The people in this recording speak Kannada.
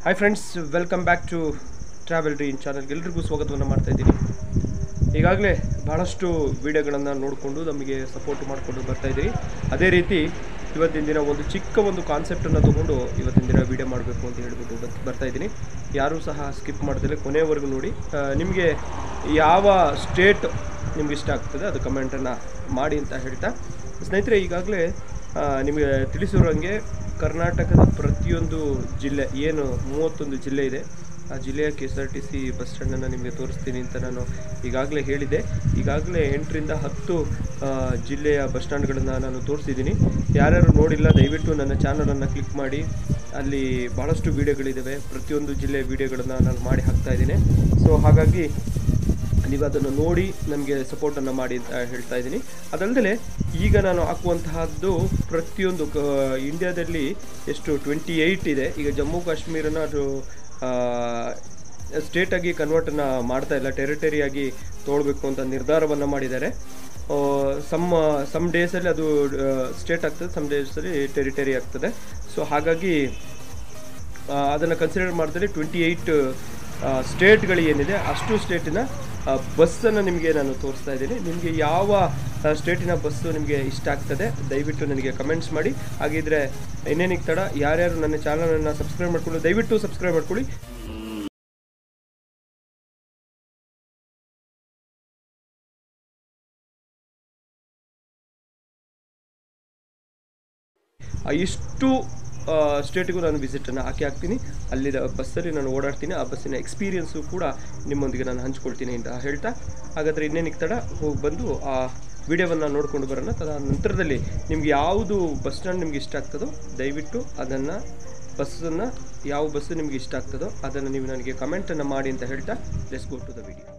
hi friends welcome back to travel dream ಚಾನಲ್ಗೆ ಎಲ್ರಿಗೂ ಸ್ವಾಗತವನ್ನು ಮಾಡ್ತಾ ಇದ್ದೀನಿ ಈಗಾಗಲೇ ಬಹಳಷ್ಟು ವಿಡಿಯೋಗಳನ್ನು ನೋಡಿಕೊಂಡು ನಮಗೆ ಸಪೋರ್ಟ್ ಮಾಡಿಕೊಂಡು ಬರ್ತಾ ಇದ್ದೀರಿ ಅದೇ ರೀತಿ ಇವತ್ತಿನ ದಿನ ಒಂದು ಚಿಕ್ಕ ಒಂದು ಕಾನ್ಸೆಪ್ಟನ್ನು ತೊಗೊಂಡು ಇವತ್ತಿನ ದಿನ ವಿಡಿಯೋ ಮಾಡಬೇಕು ಅಂತ ಹೇಳ್ಬಿಟ್ಟು ಬತ್ ಬರ್ತಾ ಇದ್ದೀನಿ ಯಾರೂ ಸಹ ಸ್ಕಿಪ್ ಮಾಡ್ದಲೆ ಕೊನೆಯವರೆಗೂ ನೋಡಿ ಆ, ನಿಮಗೆ ಯಾವ ಸ್ಟೇಟ್ ನಿಮ್ಗೆ ಇಷ್ಟ ಆಗ್ತದೆ ಅದು ಕಮೆಂಟನ್ನು ಮಾಡಿ ಅಂತ ಹೇಳ್ತಾ ಸ್ನೇಹಿತರೆ ಈಗಾಗಲೇ ಆ, ನಿಮಗೆ ತಿಳಿಸಿರೋಂಗೆ ಕರ್ನಾಟಕದ ಪ್ರತಿಯೊಂದು ಜಿಲ್ಲೆ ಏನು ಮೂವತ್ತೊಂದು ಜಿಲ್ಲೆ ಇದೆ ಆ ಜಿಲ್ಲೆಯ K S R T C bus ಸ್ಟ್ಯಾಂಡನ್ನು ನಿಮಗೆ ತೋರಿಸ್ತೀನಿ ಅಂತ ನಾನು ಈಗಾಗಲೇ ಹೇಳಿದೆ ಈಗಾಗಲೇ ಎಂಟರಿಂದ ಹತ್ತು ಆ, ಜಿಲ್ಲೆಯ ಬಸ್ ಸ್ಟ್ಯಾಂಡ್ಗಳನ್ನು ನಾನು ತೋರಿಸಿದ್ದೀನಿ ಯಾರ್ಯಾರು ನೋಡಿಲ್ಲ ದಯವಿಟ್ಟು ನನ್ನ ಚಾನಲನ್ನು ಕ್ಲಿಕ್ ಮಾಡಿ ಅಲ್ಲಿ ಭಾಳಷ್ಟು ವೀಡಿಯೋಗಳಿದ್ದಾವೆ ಪ್ರತಿಯೊಂದು ಜಿಲ್ಲೆಯ ವೀಡಿಯೋಗಳನ್ನು ನಾನು ಮಾಡಿ ಹಾಕ್ತಾ ಇದ್ದೀನಿ ಸೊ ಹಾಗಾಗಿ ನೀವು ಅದನ್ನು ನೋಡಿ ನನಗೆ ಸಪೋರ್ಟನ್ನು ಮಾಡಿ ಅಂತ ಹೇಳ್ತಾ ಇದ್ದೀನಿ ಅದಲ್ಲದೆ ಈಗ ನಾನು ಹಾಕುವಂತಹದ್ದು ಪ್ರತಿಯೊಂದು ಕ ಇಂಡಿಯಾದಲ್ಲಿ ಎಷ್ಟು ಟ್ವೆಂಟಿ ಏಯ್ಟ್ ಇದೆ ಈಗ ಜಮ್ಮು ಕಾಶ್ಮೀರನ ಅದು ಸ್ಟೇಟಾಗಿ ಕನ್ವರ್ಟನ್ನು ಮಾಡ್ತಾ ಇಲ್ಲ ಟೆರಿಟರಿಯಾಗಿ ತೊಗೊಳ್ಬೇಕು ಅಂತ ನಿರ್ಧಾರವನ್ನು ಮಾಡಿದ್ದಾರೆ ಸಮ್ ಸಮ್ ಡೇಸಲ್ಲಿ ಅದು ಸ್ಟೇಟ್ ಆಗ್ತದೆ ಸಮ್ ಡೇಸಲ್ಲಿ ಟೆರಿಟರಿ ಆಗ್ತದೆ ಸೊ ಹಾಗಾಗಿ ಅದನ್ನು ಕನ್ಸಿಡರ್ ಮಾಡಿದ್ರೆ ಟ್ವೆಂಟಿ ಏಯ್ಟ್ ಸ್ಟೇಟ್ಗಳು ಏನಿದೆ ಅಷ್ಟು ಸ್ಟೇಟಿನ ಬಸ್ಸನ್ನು ನಿಮಗೆ ನಾನು ತೋರಿಸ್ತಾ ಇದ್ದೀನಿ ನಿಮಗೆ ಯಾವ ಸ್ಟೇಟಿನ ಬಸ್ಸು ನಿಮಗೆ ಇಷ್ಟ ಆಗ್ತದೆ ದಯವಿಟ್ಟು ನನಗೆ ಕಮೆಂಟ್ಸ್ ಮಾಡಿ ಹಾಗಿದ್ರೆ ಇನ್ನೇನಿಗೆ ತಡ ಯಾರ್ಯಾರು ನನ್ನ ಚಾನಲನ್ನು ಸಬ್ಸ್ಕ್ರೈಬ್ ಮಾಡ್ಕೊಂಡು ದಯವಿಟ್ಟು ಸಬ್ಸ್ಕ್ರೈಬ್ ಮಾಡ್ಕೊಳ್ಳಿ ಆ ಇಷ್ಟು ಸ್ಟೇಟಿಗೂ ನಾನು ವಿಸಿಟನ್ನು ಹಾಕಿ ಹಾಕ್ತೀನಿ ಅಲ್ಲಿದ ಬಸ್ಸಲ್ಲಿ ನಾನು ಓಡಾಡ್ತೀನಿ ಆ ಬಸ್ಸಿನ ಎಕ್ಸ್ಪೀರಿಯನ್ಸು ಕೂಡ ನಿಮ್ಮೊಂದಿಗೆ ನಾನು ಹಂಚ್ಕೊಳ್ತೀನಿ ಅಂತ ಹೇಳ್ತಾ ಹಾಗಾದರೆ ಇನ್ನೇನಿಗೆ ತಡ ಹೋಗಿ ಬಂದು ಆ ವಿಡಿಯೋವನ್ನು ನೋಡ್ಕೊಂಡು ಬರೋಣ ತದ ನಂತರದಲ್ಲಿ ನಿಮ್ಗೆ ಯಾವುದು ಬಸ್ ಸ್ಟ್ಯಾಂಡ್ ನಿಮ್ಗೆ ಇಷ್ಟ ಆಗ್ತದೋ ದಯವಿಟ್ಟು ಅದನ್ನು ಬಸ್ಸನ್ನು ಯಾವ ಬಸ್ಸು ನಿಮ್ಗೆ ಇಷ್ಟ ಆಗ್ತದೋ ಅದನ್ನು ನೀವು ನನಗೆ ಕಮೆಂಟನ್ನು ಮಾಡಿ ಅಂತ ಹೇಳ್ತಾ let's go to the video